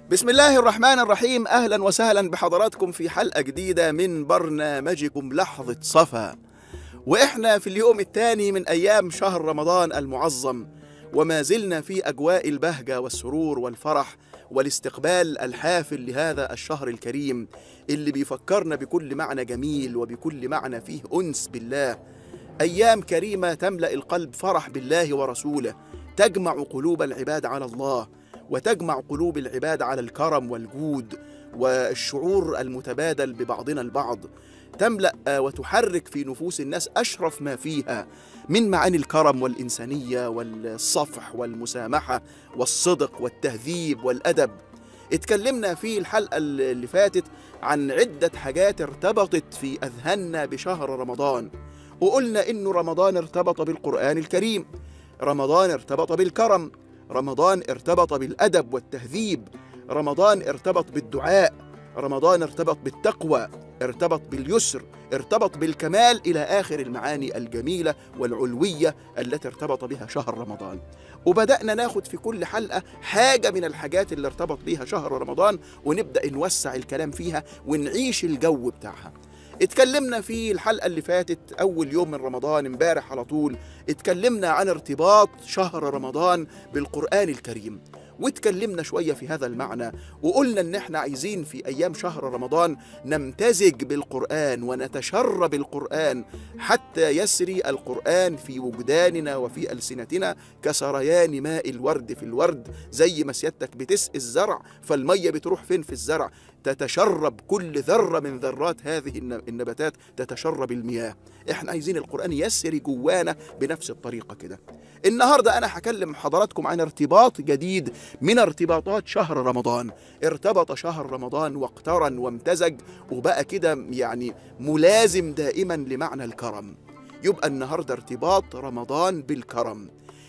بسم الله الرحمن الرحيم اهلا وسهلا بحضراتكم في حلقه جديده من برنامجكم لحظه صفا واحنا في اليوم الثاني من ايام شهر رمضان المعظم وما زلنا في اجواء البهجه والسرور والفرح والاستقبال الحافل لهذا الشهر الكريم اللي بيفكرنا بكل معنى جميل وبكل معنى فيه انس بالله ايام كريمه تملا القلب فرح بالله ورسوله تجمع قلوب العباد على الله وتجمع قلوب العباد على الكرم والجود والشعور المتبادل ببعضنا البعض تملا وتحرك في نفوس الناس اشرف ما فيها من معاني الكرم والانسانيه والصفح والمسامحه والصدق والتهذيب والادب اتكلمنا في الحلقه اللي فاتت عن عده حاجات ارتبطت في اذهاننا بشهر رمضان وقلنا انه رمضان ارتبط بالقران الكريم رمضان ارتبط بالكرم رمضان ارتبط بالادب والتهذيب رمضان ارتبط بالدعاء رمضان ارتبط بالتقوى ارتبط باليسر ارتبط بالكمال الى اخر المعاني الجميله والعلويه التي ارتبط بها شهر رمضان وبدانا ناخد في كل حلقه حاجه من الحاجات اللي ارتبط بيها شهر رمضان ونبدا نوسع الكلام فيها ونعيش الجو بتاعها اتكلمنا في الحلقة اللي فاتت أول يوم من رمضان امبارح على طول اتكلمنا عن ارتباط شهر رمضان بالقرآن الكريم واتكلمنا شوية في هذا المعنى وقلنا ان احنا عايزين في ايام شهر رمضان نمتزج بالقرآن ونتشرب القرآن حتى يسري القرآن في وجداننا وفي ألسنتنا كسريان ماء الورد في الورد زي ما سيادتك بتسقي الزرع فالمية بتروح فين في الزرع تتشرب كل ذرة من ذرات هذه النباتات تتشرب المياه احنا عايزين القرآن يسري جوانا بنفس الطريقة كده النهاردة أنا هكلم حضراتكم عن ارتباط جديد من ارتباطات شهر رمضان ارتبط شهر رمضان واقترن وامتزج وبقى كده يعني ملازم دائما لمعنى الكرم يبقى النهاردة ارتباط رمضان بالكرم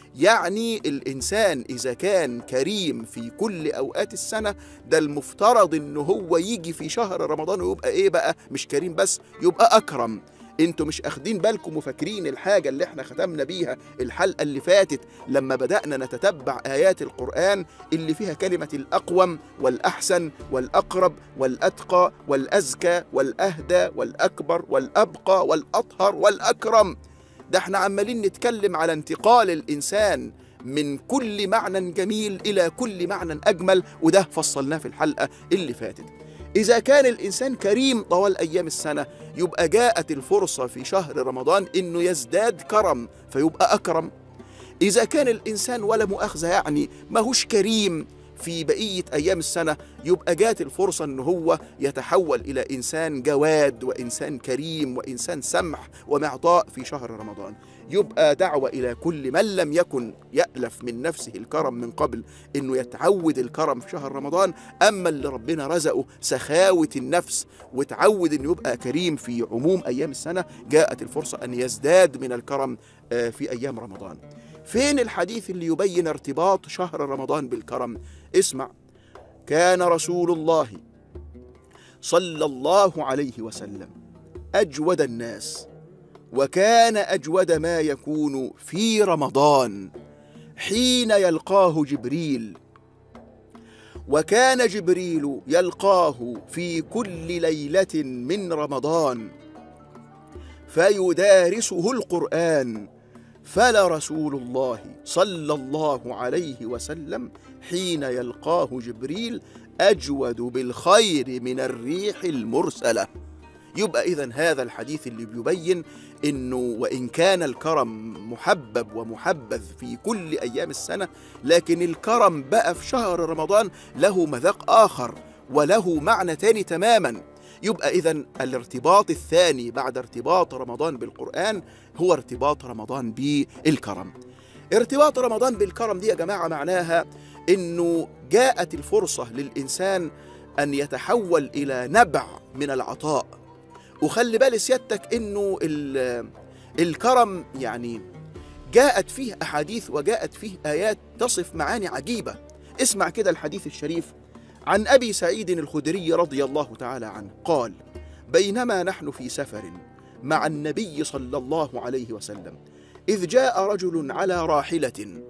يعني الإنسان إذا كان كريم في كل أوقات السنة ده المفترض إنه هو يجي في شهر رمضان ويبقى إيه بقى مش كريم بس يبقى أكرم انتوا مش اخدين بالكم وفاكرين الحاجة اللي احنا ختمنا بيها الحلقة اللي فاتت لما بدأنا نتتبع آيات القرآن اللي فيها كلمة الأقوم والأحسن والأقرب والأتقى والأزكى والأهدى والأكبر والأبقى والأطهر والأكرم ده احنا عمالين نتكلم على انتقال الإنسان من كل معنى جميل إلى كل معنى أجمل وده فصلناه في الحلقة اللي فاتت إذا كان الإنسان كريم طوال أيام السنة يبقى جاءت الفرصة في شهر رمضان إنه يزداد كرم فيبقى أكرم إذا كان الإنسان ولا مؤاخذة يعني ماهوش كريم في بقية أيام السنة يبقى جات الفرصة إن هو يتحول إلى إنسان جواد وإنسان كريم وإنسان سمح ومعطاء في شهر رمضان يبقى دعوة إلى كل من لم يكن يألف من نفسه الكرم من قبل إنه يتعود الكرم في شهر رمضان أما اللي ربنا رزقه سخاوة النفس وتعود إنه يبقى كريم في عموم أيام السنة جاءت الفرصة أن يزداد من الكرم في أيام رمضان فين الحديث اللي يبين ارتباط شهر رمضان بالكرم اسمع كان رسول الله صلى الله عليه وسلم أجود الناس وكان أجود ما يكون في رمضان حين يلقاه جبريل وكان جبريل يلقاه في كل ليلة من رمضان فيدارسه القرآن فلرسول الله صلى الله عليه وسلم حين يلقاه جبريل أجود بالخير من الريح المرسلة يبقى إذا هذا الحديث اللي بيبين إنه وإن كان الكرم محبب ومحبذ في كل أيام السنة لكن الكرم بقى في شهر رمضان له مذاق آخر وله معنى تاني تماما يبقى إذا الارتباط الثاني بعد ارتباط رمضان بالقرآن هو ارتباط رمضان بالكرم ارتباط رمضان بالكرم دي يا جماعة معناها إنه جاءت الفرصة للإنسان أن يتحول إلى نبع من العطاء وخلي بال سيادتك إنه الكرم يعني جاءت فيه أحاديث وجاءت فيه آيات تصف معاني عجيبة اسمع كده الحديث الشريف عن ابي سعيد الخدري رضي الله تعالى عنه قال بينما نحن في سفر مع النبي صلى الله عليه وسلم اذ جاء رجل على راحله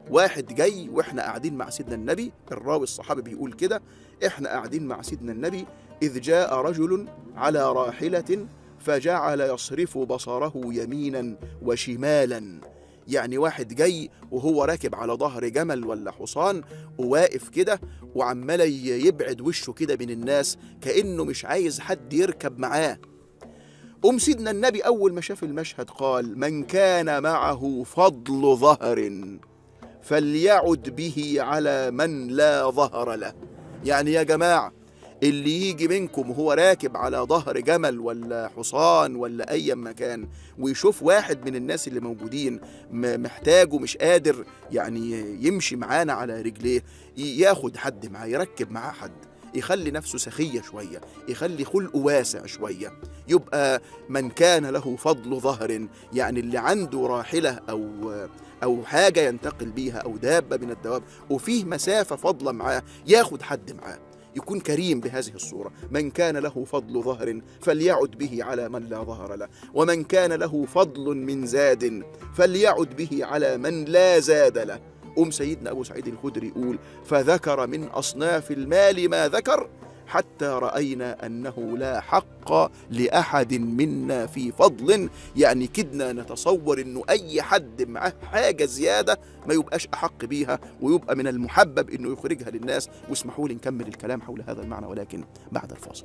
واحد جاي واحنا قاعدين مع سيدنا النبي الراوي الصحابي بيقول كده احنا قاعدين مع سيدنا النبي إذ جاء رجل على راحلة فجعل يصرف بصره يمينا وشمالا يعني واحد جاي وهو راكب على ظهر جمل ولا حصان وواقف كده وعمال يبعد وشه كده من الناس كأنه مش عايز حد يركب معاه أم سيدنا النبي أول ما شاف المشهد قال من كان معه فضل ظهر فليعد به على من لا ظهر له يعني يا جماعة اللي يجي منكم وهو راكب على ظهر جمل ولا حصان ولا أي مكان ويشوف واحد من الناس اللي موجودين محتاج ومش قادر يعني يمشي معانا على رجليه ياخد حد معاه يركب معاه حد يخلي نفسه سخية شوية يخلي خلقه واسع شوية يبقى من كان له فضل ظهر يعني اللي عنده راحلة أو أو حاجة ينتقل بيها أو دابة من الدواب وفيه مسافة فضلة معاه ياخد حد معاه يكون كريم بهذه الصورة من كان له فضل ظهر فليعد به على من لا ظهر له ومن كان له فضل من زاد فليعد به على من لا زاد له أم سيدنا أبو سعيد الخدري يقول فذكر من أصناف المال ما ذكر حتى رأينا أنه لا حق لأحد منا في فضل يعني كدنا نتصور أنه أي حد معاه حاجة زيادة ما يبقاش أحق بيها ويبقى من المحبب أنه يخرجها للناس واسمحوا لي نكمل الكلام حول هذا المعنى ولكن بعد الفاصل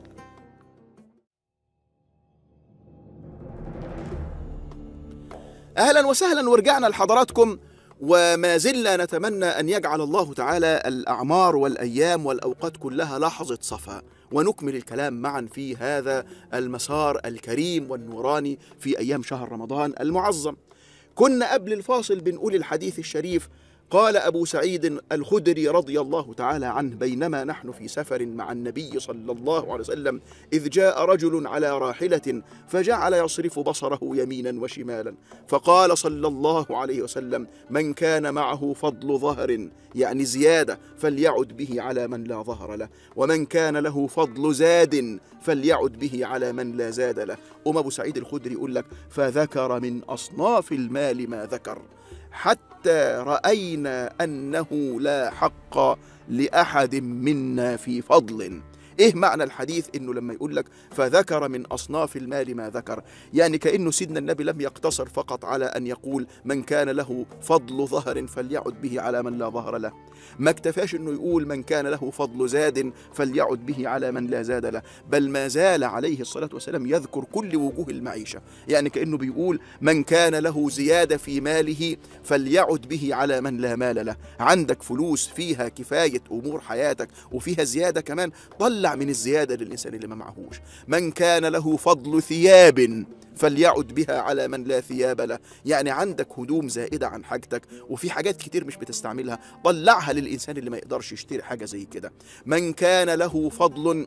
أهلا وسهلا ورجعنا لحضراتكم وما زلنا نتمنى أن يجعل الله تعالى الأعمار والأيام والأوقات كلها لحظة صفاء ونكمل الكلام معا في هذا المسار الكريم والنوراني في أيام شهر رمضان المعظم كنا قبل الفاصل بنقول الحديث الشريف قال أبو سعيد الخدري رضي الله تعالى عنه بينما نحن في سفر مع النبي صلى الله عليه وسلم إذ جاء رجل على راحلة فجعل يصرف بصره يمينا وشمالا فقال صلى الله عليه وسلم من كان معه فضل ظهر يعني زيادة فليعد به على من لا ظهر له ومن كان له فضل زاد فليعد به على من لا زاد له أم أبو سعيد الخدري يقول لك فذكر من أصناف المال ما ذكر حتى راينا انه لا حق لاحد منا في فضل ايه معنى الحديث انه لما يقول لك فذكر من اصناف المال ما ذكر يعني كانه سيدنا النبي لم يقتصر فقط على ان يقول من كان له فضل ظهر فليعد به على من لا ظهر له ما اكتفاش انه يقول من كان له فضل زاد فليعد به على من لا زاد له بل ما زال عليه الصلاه والسلام يذكر كل وجوه المعيشه يعني كانه بيقول من كان له زياده في ماله فليعد به على من لا مال له عندك فلوس فيها كفايه امور حياتك وفيها زياده كمان طلع من الزياده للانسان اللي ما معهوش من كان له فضل ثياب فليعد بها على من لا ثياب له يعني عندك هدوم زائدة عن حاجتك وفي حاجات كتير مش بتستعملها طلعها للإنسان اللي ما يقدرش يشتري حاجة زي كده من كان له فضل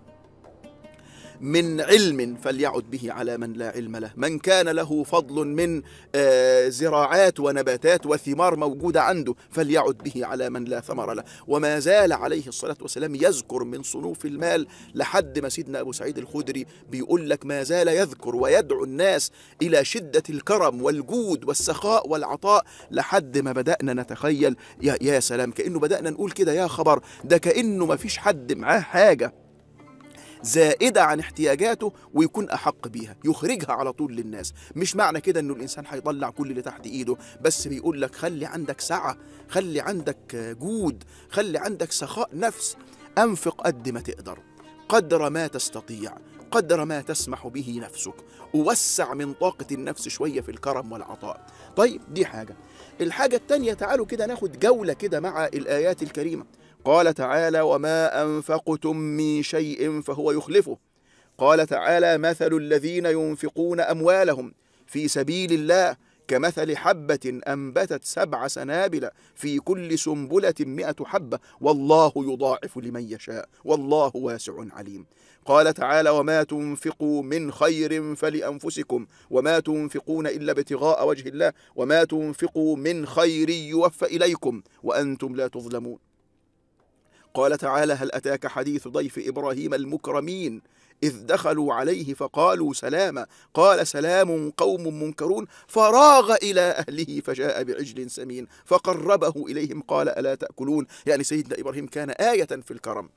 من علم فليعد به على من لا علم له من كان له فضل من آه زراعات ونباتات وثمار موجودة عنده فليعد به على من لا ثمر له وما زال عليه الصلاة والسلام يذكر من صنوف المال لحد ما سيدنا أبو سعيد الخدري بيقول لك ما زال يذكر ويدعو الناس إلى شدة الكرم والجود والسخاء والعطاء لحد ما بدأنا نتخيل يا, يا سلام كأنه بدأنا نقول كده يا خبر ده كأنه ما فيش حد معاه حاجة زائدة عن احتياجاته ويكون أحق بيها يخرجها على طول للناس مش معنى كده أنه الإنسان هيطلع كل اللي تحت إيده بس بيقول لك خلي عندك سعة خلي عندك جود خلي عندك سخاء نفس أنفق قد ما تقدر قدر ما تستطيع قدر ما تسمح به نفسك ووسع من طاقة النفس شوية في الكرم والعطاء طيب دي حاجة الحاجة التانية تعالوا كده ناخد جولة كده مع الآيات الكريمة قال تعالى وما أنفقتم من شيء فهو يخلفه قال تعالى مثل الذين ينفقون أموالهم في سبيل الله كمثل حبة أنبتت سبع سنابل في كل سنبلة مئة حبة والله يضاعف لمن يشاء والله واسع عليم قال تعالى وما تنفقوا من خير فلأنفسكم وما تنفقون إلا ابتغاء وجه الله وما تنفقوا من خير يوفى إليكم وأنتم لا تظلمون قال تعالى هل أتاك حديث ضيف إبراهيم المكرمين إذ دخلوا عليه فقالوا سلاما قال سلام قوم منكرون فراغ إلى أهله فجاء بعجل سمين فقربه إليهم قال ألا تأكلون يعني سيدنا إبراهيم كان آية في الكرم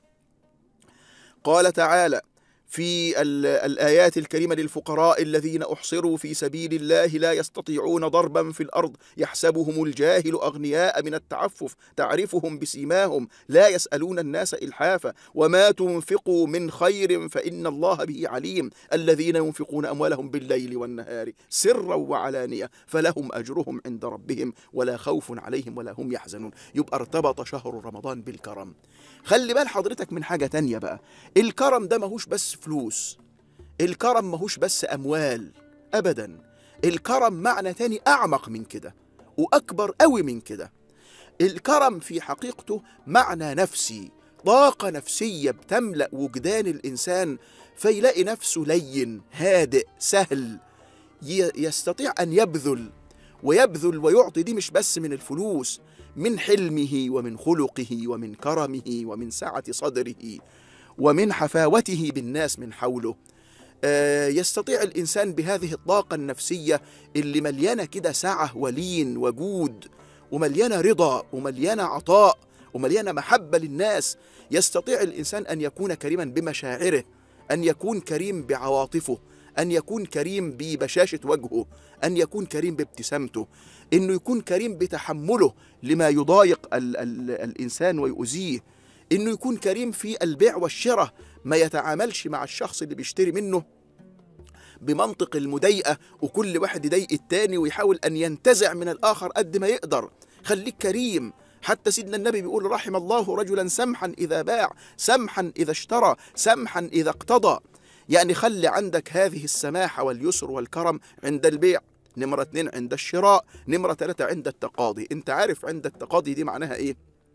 قال تعالى في ال- الآيات الكريمة للفقراء الذين أحصروا في سبيل الله لا يستطيعون ضربا في الأرض يحسبهم الجاهل أغنياء من التعفف تعرفهم بسيماهم لا يسألون الناس إلحافا وما تنفقوا من خير فإن الله به عليم الذين ينفقون أموالهم بالليل والنهار سرا وعلانية فلهم أجرهم عند ربهم ولا خوف عليهم ولا هم يحزنون يبقى ارتبط شهر رمضان بالكرم خلي بال حضرتك من حاجة تانية بقى الكرم ده ماهوش بس فلوس الكرم ماهوش بس أموال أبدا الكرم معنى تاني أعمق من كده وأكبر قوي من كده الكرم في حقيقته معنى نفسي طاقة نفسية بتملأ وجدان الإنسان فيلاقي نفسه لين هادئ سهل ي- يستطيع أن يبذل ويبذل ويعطي دي مش بس من الفلوس من حلمه ومن خلقه ومن كرمه ومن سعة صدره ومن حفاوته بالناس من حوله آه، يستطيع الإنسان بهذه الطاقة النفسية اللي مليانة كده سعة ولين وجود ومليانة رضا ومليانة عطاء ومليانة محبة للناس يستطيع الإنسان أن يكون كريما بمشاعره أن يكون كريم بعواطفه أن يكون كريم ببشاشة وجهه أن يكون كريم بابتسامته إنه يكون كريم بتحمله لما يضايق ال ال الإنسان ويؤذيه إنه يكون كريم في البيع والشراء ما يتعاملش مع الشخص اللي بيشتري منه بمنطق المضايقة وكل واحد يضايق التاني ويحاول أن ينتزع من الآخر قد ما يقدر خليك كريم حتى سيدنا النبي بيقول رحم الله رجلا سمحا إذا باع سمحا إذا اشترى سمحا إذا اقتضى يعني خلي عندك هذه السماحة واليسر والكرم عند البيع نمرة اتنين عند الشراء نمرة ثلاثة عند التقاضي انت عارف عند التقاضي دي معناها ايه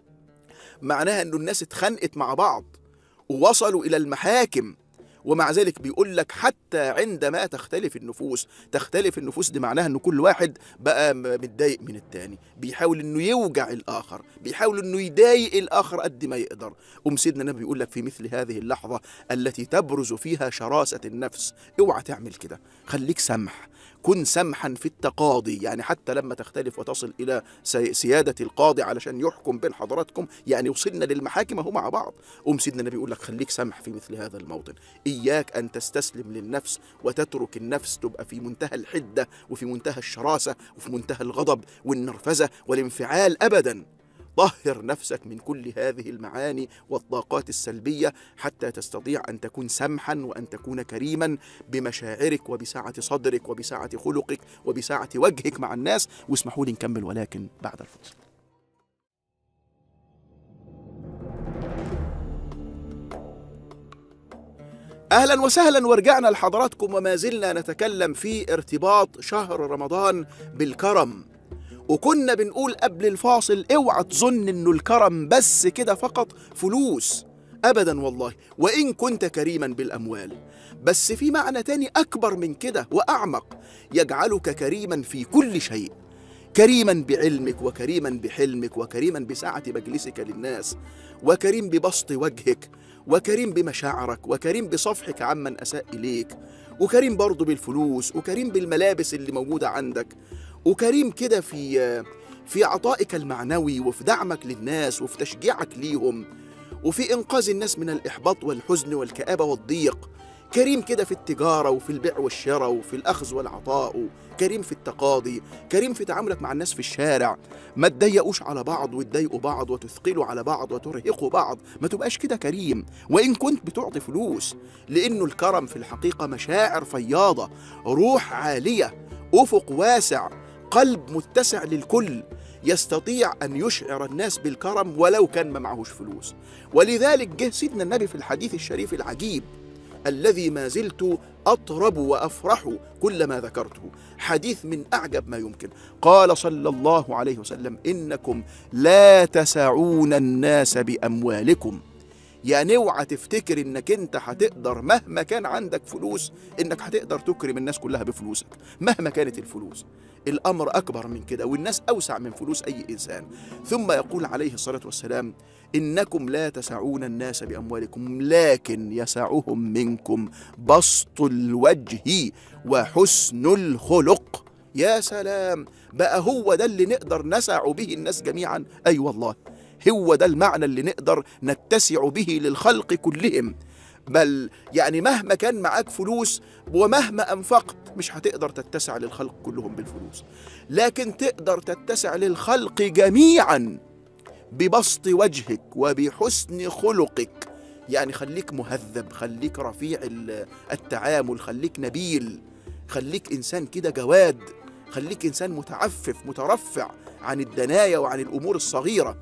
معناها انه الناس اتخانقت مع بعض ووصلوا الى المحاكم ومع ذلك بيقول لك حتى عندما تختلف النفوس تختلف النفوس دي معناها ان كل واحد بقى م- متضايق من التاني بيحاول انه يوجع الاخر بيحاول انه يضايق الاخر قد ما يقدر ام سيدنا النبي بيقول لك في مثل هذه اللحظه التي تبرز فيها شراسه النفس اوعى تعمل كده خليك سمح كن سمحا في التقاضي يعني حتى لما تختلف وتصل الى سي- سياده القاضي علشان يحكم بين حضراتكم يعني وصلنا للمحاكم اهو مع بعض ام سيدنا النبي يقول لك خليك سمح في مثل هذا الموطن إياك أن تستسلم للنفس وتترك النفس تبقى في منتهى الحدة وفي منتهى الشراسة وفي منتهى الغضب والنرفزة والانفعال أبدا طهر نفسك من كل هذه المعاني والطاقات السلبية حتى تستطيع أن تكون سمحا وأن تكون كريما بمشاعرك وبسعة صدرك وبسعة خلقك وبسعة وجهك مع الناس واسمحوا لي نكمل ولكن بعد الفاصل اهلا وسهلا ورجعنا لحضراتكم وما زلنا نتكلم في ارتباط شهر رمضان بالكرم وكنا بنقول قبل الفاصل اوعى تظن انه الكرم بس كده فقط فلوس ابدا والله وان كنت كريما بالاموال بس في معنى تاني اكبر من كده واعمق يجعلك كريما في كل شيء كريما بعلمك وكريما بحلمك وكريما بسعة مجلسك للناس وكريم ببسط وجهك وكريم بمشاعرك وكريم بصفحك عمن أساء إليك وكريم برضه بالفلوس وكريم بالملابس اللي موجودة عندك وكريم كده في في عطائك المعنوي وفي دعمك للناس وفي تشجيعك ليهم وفي إنقاذ الناس من الإحباط والحزن والكآبة والضيق كريم كده في التجارة وفي البيع والشراء وفي الأخذ والعطاء كريم في التقاضي كريم في تعاملك مع الناس في الشارع ما تضيقوش على بعض وتضايقوا بعض وتثقلوا على بعض وترهقوا بعض ما تبقاش كده كريم وإن كنت بتعطي فلوس لأنه الكرم في الحقيقة مشاعر فياضة روح عالية أفق واسع قلب متسع للكل يستطيع أن يشعر الناس بالكرم ولو كان ما معهوش فلوس ولذلك جه سيدنا النبي في الحديث الشريف العجيب الذي ما زلت أطرب وأفرح كلما ذكرته حديث من أعجب ما يمكن قال صلى الله عليه وسلم إنكم لا تسعون الناس بأموالكم يعني اوعى تفتكر انك انت هتقدر مهما كان عندك فلوس انك هتقدر تكرم الناس كلها بفلوسك مهما كانت الفلوس الامر اكبر من كده والناس اوسع من فلوس اي انسان ثم يقول عليه الصلاه والسلام انكم لا تسعون الناس باموالكم لكن يسعهم منكم بسط الوجه وحسن الخلق يا سلام بقى هو ده اللي نقدر نسع به الناس جميعا اي أيوة والله هو ده المعنى اللي نقدر نتسع به للخلق كلهم بل يعني مهما كان معاك فلوس ومهما أنفقت مش هتقدر تتسع للخلق كلهم بالفلوس لكن تقدر تتسع للخلق جميعا ببسط وجهك وبحسن خلقك يعني خليك مهذب خليك رفيع التعامل خليك نبيل خليك إنسان كده جواد خليك إنسان متعفف مترفع عن الدنايا وعن الأمور الصغيرة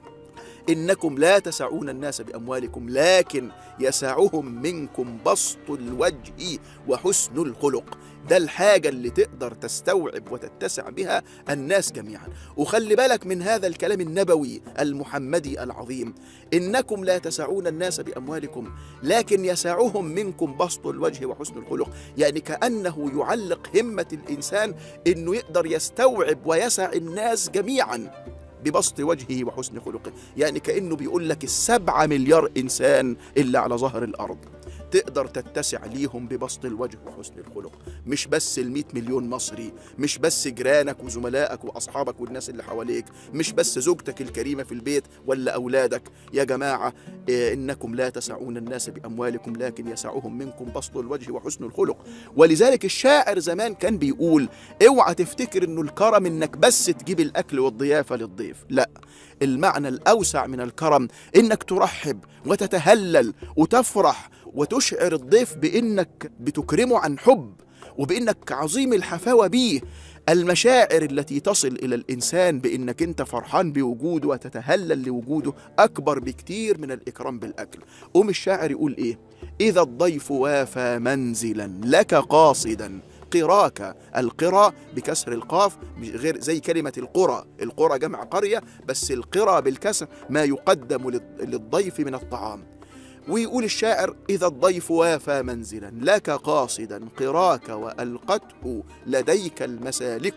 إنكم لا تسعون الناس بأموالكم لكن يسعهم منكم بسط الوجه وحسن الخلق ده الحاجة اللي تقدر تستوعب وتتسع بها الناس جميعا وخلي بالك من هذا الكلام النبوي المحمدي العظيم إنكم لا تسعون الناس بأموالكم لكن يسعهم منكم بسط الوجه وحسن الخلق يعني كأنه يعلق همة الإنسان إنه يقدر يستوعب ويسع الناس جميعا ببسط وجهه وحسن خلقه يعني كأنه بيقول لك السبعة مليار إنسان اللي على ظهر الأرض تقدر تتسع ليهم ببسط الوجه وحسن الخلق مش بس المئة مليون مصري مش بس جيرانك وزملائك وأصحابك والناس اللي حواليك مش بس زوجتك الكريمة في البيت ولا أولادك يا جماعة إيه إنكم لا تسعون الناس بأموالكم لكن يسعهم منكم بسط الوجه وحسن الخلق ولذلك الشاعر زمان كان بيقول اوعى تفتكر انه الكرم انك بس تجيب الاكل والضيافة للضيف لا المعنى الأوسع من الكرم إنك ترحب وتتهلل وتفرح وتشعر الضيف بإنك بتكرمه عن حب وبإنك عظيم الحفاوة بيه المشاعر التي تصل إلى الإنسان بإنك أنت فرحان بوجوده وتتهلل لوجوده أكبر بكتير من الإكرام بالأكل قوم الشاعر يقول إيه إذا الضيف وافى منزلا لك قاصدا قراك القرى بكسر القاف غير زي كلمة القرى القرى جمع قرية بس القرى بالكسر ما يقدم للضيف من الطعام ويقول الشاعر إذا الضيف وافى منزلا لك قاصدا قراك وألقته لديك المسالك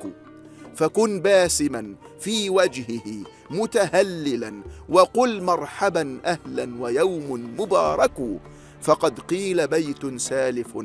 فكن باسما في وجهه متهللا وقل مرحبا أهلا ويوم مبارك فقد قيل بيت سالف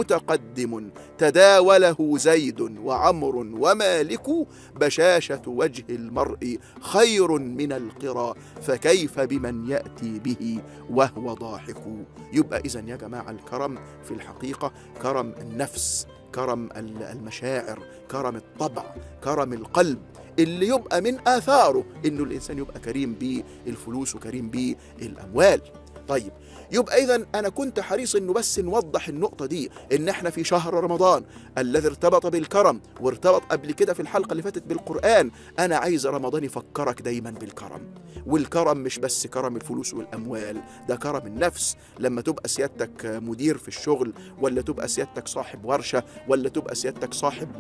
متقدم تداوله زيد وعمر ومالك بشاشة وجه المرء خير من القرى فكيف بمن يأتي به وهو ضاحك يبقى إذا يا جماعة الكرم في الحقيقة كرم النفس كرم المشاعر كرم الطبع كرم القلب اللي يبقى من آثاره إنه الإنسان يبقى كريم بالفلوس وكريم بالأموال طيب يبقى اذا انا كنت حريص انه بس نوضح النقطه دي ان احنا في شهر رمضان الذي ارتبط بالكرم وارتبط قبل كده في الحلقه اللي فاتت بالقران انا عايز رمضان يفكرك دايما بالكرم والكرم مش بس كرم الفلوس والاموال ده كرم النفس لما تبقى سيادتك مدير في الشغل ولا تبقى سيادتك صاحب ورشه ولا تبقى سيادتك صاحب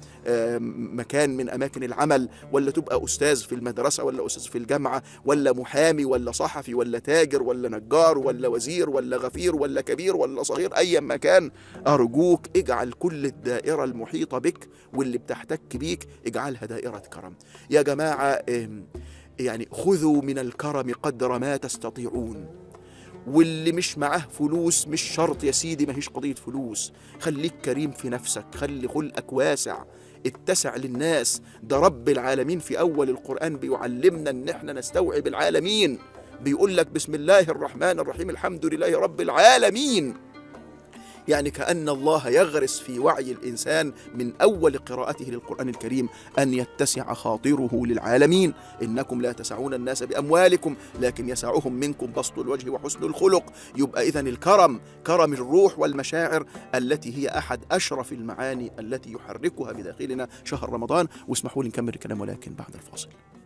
مكان من اماكن العمل ولا تبقى استاذ في المدرسه ولا استاذ في الجامعه ولا محامي ولا صحفي ولا تاجر ولا نجار ولا وزير ولا غفير ولا كبير ولا صغير ايا ما كان ارجوك اجعل كل الدائره المحيطه بك واللي بتحتك بيك اجعلها دائره كرم يا جماعه يعني خذوا من الكرم قدر ما تستطيعون واللي مش معاه فلوس مش شرط يا سيدي ما هيش قضية فلوس خليك كريم في نفسك خلي خلقك واسع اتسع للناس ده رب العالمين في أول القرآن بيعلمنا إن احنا نستوعب العالمين بيقول لك بسم الله الرحمن الرحيم الحمد لله رب العالمين يعني كأن الله يغرس في وعي الإنسان من أول قراءته للقرآن الكريم أن يتسع خاطره للعالمين إنكم لا تسعون الناس بأموالكم لكن يسعهم منكم بسط الوجه وحسن الخلق يبقى إذن الكرم كرم الروح والمشاعر التي هي أحد أشرف المعاني التي يحركها بداخلنا شهر رمضان واسمحوا لي نكمل الكلام ولكن بعد الفاصل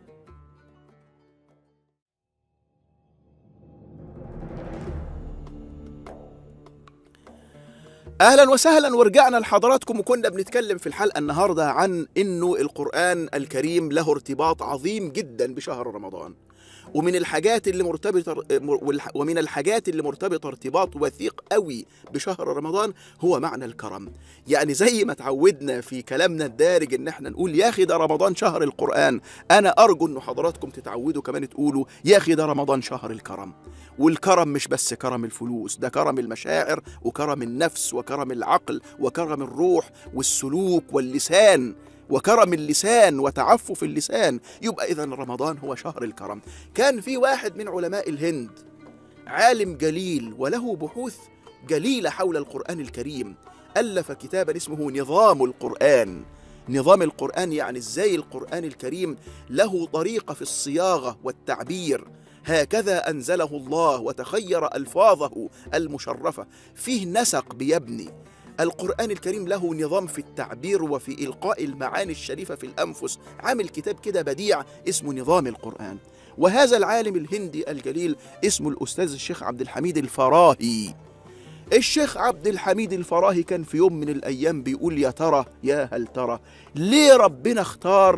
اهلا وسهلا ورجعنا لحضراتكم وكنا بنتكلم في الحلقه النهارده عن انه القران الكريم له ارتباط عظيم جدا بشهر رمضان ومن الحاجات اللي مرتبطة والح- ومن الحاجات اللي مرتبطة ارتباط وثيق قوي بشهر رمضان هو معنى الكرم يعني زي ما تعودنا في كلامنا الدارج ان احنا نقول يا اخي ده رمضان شهر القرآن انا ارجو ان حضراتكم تتعودوا كمان تقولوا يا اخي ده رمضان شهر الكرم والكرم مش بس كرم الفلوس ده كرم المشاعر وكرم النفس وكرم العقل وكرم الروح والسلوك واللسان وكرم اللسان وتعفف اللسان يبقى اذا رمضان هو شهر الكرم كان في واحد من علماء الهند عالم جليل وله بحوث جليله حول القران الكريم الف كتابا اسمه نظام القران نظام القران يعني ازاي القران الكريم له طريقه في الصياغه والتعبير هكذا انزله الله وتخير الفاظه المشرفه فيه نسق بيبني القرآن الكريم له نظام في التعبير وفي إلقاء المعاني الشريفة في الأنفس عامل كتاب كده بديع اسمه نظام القرآن وهذا العالم الهندي الجليل اسمه الأستاذ الشيخ عبد الحميد الفراهي الشيخ عبد الحميد الفراهي كان في يوم من الأيام بيقول يا ترى يا هل ترى ليه ربنا اختار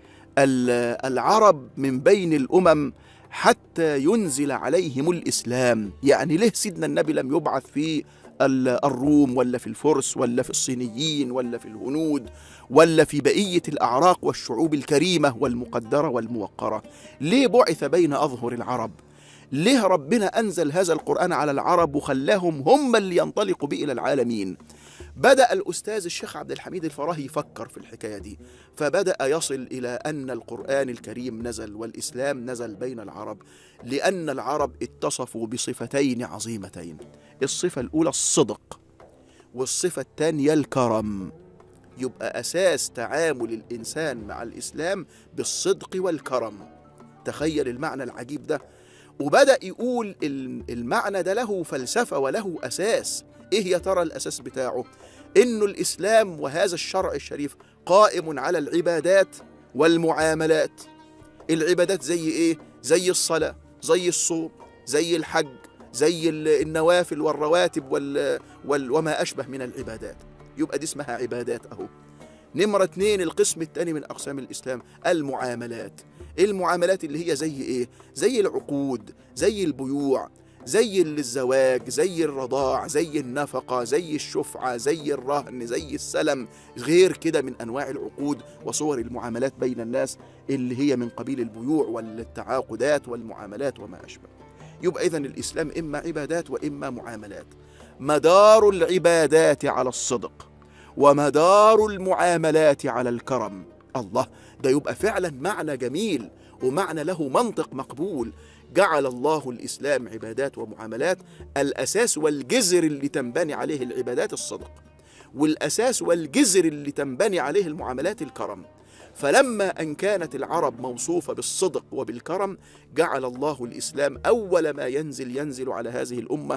ال- العرب من بين الأمم حتى ينزل عليهم الإسلام يعني ليه سيدنا النبي لم يبعث في ال- الروم ولا في الفرس ولا في الصينيين ولا في الهنود ولا في بقية الأعراق والشعوب الكريمة والمقدرة والموقرة ليه بعث بين أظهر العرب ليه ربنا أنزل هذا القرآن على العرب وخلاهم هم اللي ينطلقوا به إلى العالمين بدأ الأستاذ الشيخ عبد الحميد الفراهي يفكر في الحكاية دي فبدأ يصل إلى أن القرآن الكريم نزل والإسلام نزل بين العرب لأن العرب اتصفوا بصفتين عظيمتين الصفة الأولى الصدق والصفة الثانية الكرم يبقى أساس تعامل الإنسان مع الإسلام بالصدق والكرم تخيل المعنى العجيب ده وبدأ يقول ال- المعنى ده له فلسفة وله أساس إيه يا ترى الأساس بتاعه إنه الإسلام وهذا الشرع الشريف قائم على العبادات والمعاملات العبادات زي إيه؟ زي الصلاة زي الصوم زي الحج زي ال- النوافل والرواتب وال... وال... وما أشبه من العبادات يبقى دي اسمها عبادات أهو نمرة اتنين القسم الثاني من أقسام الإسلام المعاملات المعاملات اللي هي زي إيه؟ زي العقود زي البيوع زي الزواج زي الرضاع زي النفقة زي الشفعة زي الرهن زي السلم غير كده من أنواع العقود وصور المعاملات بين الناس اللي هي من قبيل البيوع والتعاقدات والمعاملات وما أشبه يبقى إذن الإسلام إما عبادات وإما معاملات مدار العبادات على الصدق ومدار المعاملات على الكرم الله ده يبقى فعلا معنى جميل ومعنى له منطق مقبول جعل الله الإسلام عبادات ومعاملات الأساس والجذر اللي تنبني عليه العبادات الصدق والأساس والجذر اللي تنبني عليه المعاملات الكرم فلما أن كانت العرب موصوفة بالصدق وبالكرم جعل الله الإسلام أول ما ينزل ينزل على هذه الأمة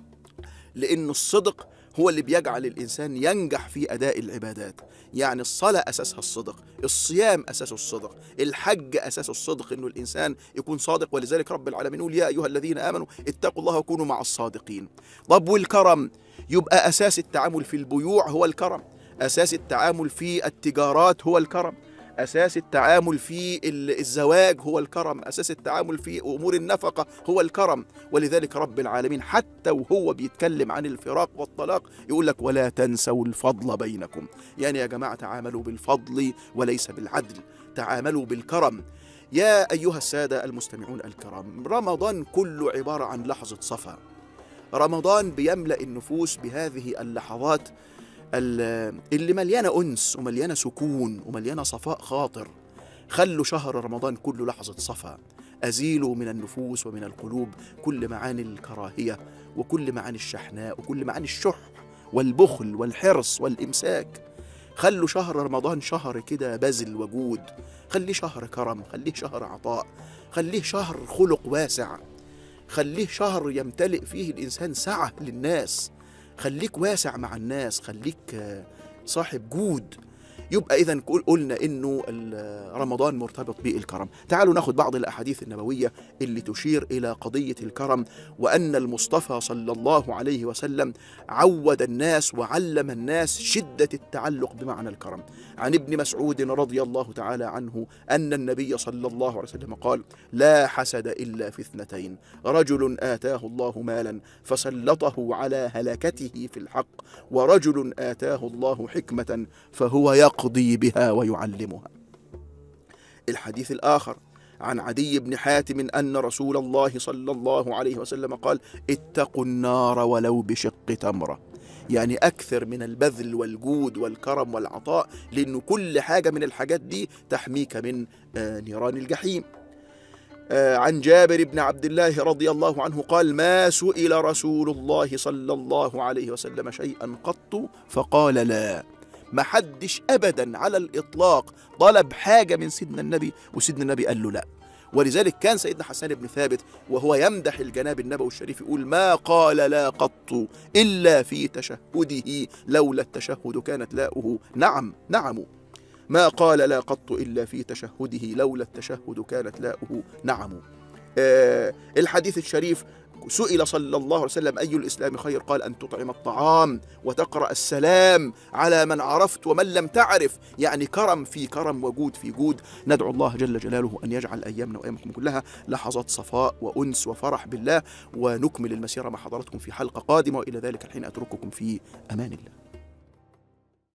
لأن الصدق هو اللي بيجعل الإنسان ينجح في أداء العبادات يعني الصلاة أساسها الصدق الصيام أساسه الصدق الحج أساسه الصدق إنه الإنسان يكون صادق ولذلك رب العالمين يقول يا أيها الذين آمنوا اتقوا الله وكونوا مع الصادقين طب والكرم يبقى أساس التعامل في البيوع هو الكرم أساس التعامل في التجارات هو الكرم أساس التعامل في ال- الزواج هو الكرم أساس التعامل في أمور النفقة هو الكرم ولذلك رب العالمين حتى وهو بيتكلم عن الفراق والطلاق يقول لك ولا تنسوا الفضل بينكم يعني يا جماعة تعاملوا بالفضل وليس بالعدل تعاملوا بالكرم يا أيها السادة المستمعون الكرام رمضان كله عبارة عن لحظة صفا رمضان بيملأ النفوس بهذه اللحظات ال- اللي مليانة أنس ومليانة سكون ومليانة صفاء خاطر خلوا شهر رمضان كله لحظة صفا أزيلوا من النفوس ومن القلوب كل معاني الكراهية وكل معاني الشحناء وكل معاني الشح والبخل والحرص والإمساك خلوا شهر رمضان شهر كده بذل وجود خليه شهر كرم خليه شهر عطاء خليه شهر خلق واسع خليه شهر يمتلئ فيه الإنسان سعة للناس خليك واسع مع الناس خليك آه، صاحب جود يبقى إذا قلنا إنه ال- رمضان مرتبط بالكرم تعالوا ناخد بعض الأحاديث النبوية اللي تشير إلى قضية الكرم وأن المصطفى صلى الله عليه وسلم عود الناس وعلم الناس شدة التعلق بمعنى الكرم عن ابن مسعود رضي الله تعالى عنه أن النبي صلى الله عليه وسلم قال لا حسد إلا في اثنتين رجل آتاه الله مالا فسلطه على هلكته في الحق ورجل آتاه الله حكمة فهو يقضي بها ويعلمها الحديث الآخر عن عدي بن حاتم أن رسول الله صلى الله عليه وسلم قال اتقوا النار ولو بشق تمرة يعني أكثر من البذل والجود والكرم والعطاء لأنه كل حاجة من الحاجات دي تحميك من آه، نيران الجحيم آه، عن جابر بن عبد الله رضي الله عنه قال ما سئل رسول الله صلى الله عليه وسلم شيئا قط فقال لا ما حدش ابدا على الاطلاق طلب حاجه من سيدنا النبي وسيدنا النبي قال له لا ولذلك كان سيدنا حسان بن ثابت وهو يمدح الجناب النبوي الشريف يقول ما قال لا قط الا في تشهده لولا التشهد كانت لاؤه نعم نعم ما قال لا قط الا في تشهده لولا التشهد كانت لاؤه نعم آه الحديث الشريف سئل صلى الله عليه وسلم أي الإسلام خير قال أن تطعم الطعام وتقرأ السلام على من عرفت ومن لم تعرف يعني كرم في كرم وجود في جود ندعو الله جل جلاله أن يجعل أيامنا وأيامكم كلها لحظات صفاء وأنس وفرح بالله ونكمل المسيرة مع حضراتكم في حلقة قادمة وإلى ذلك الحين أترككم في أمان الله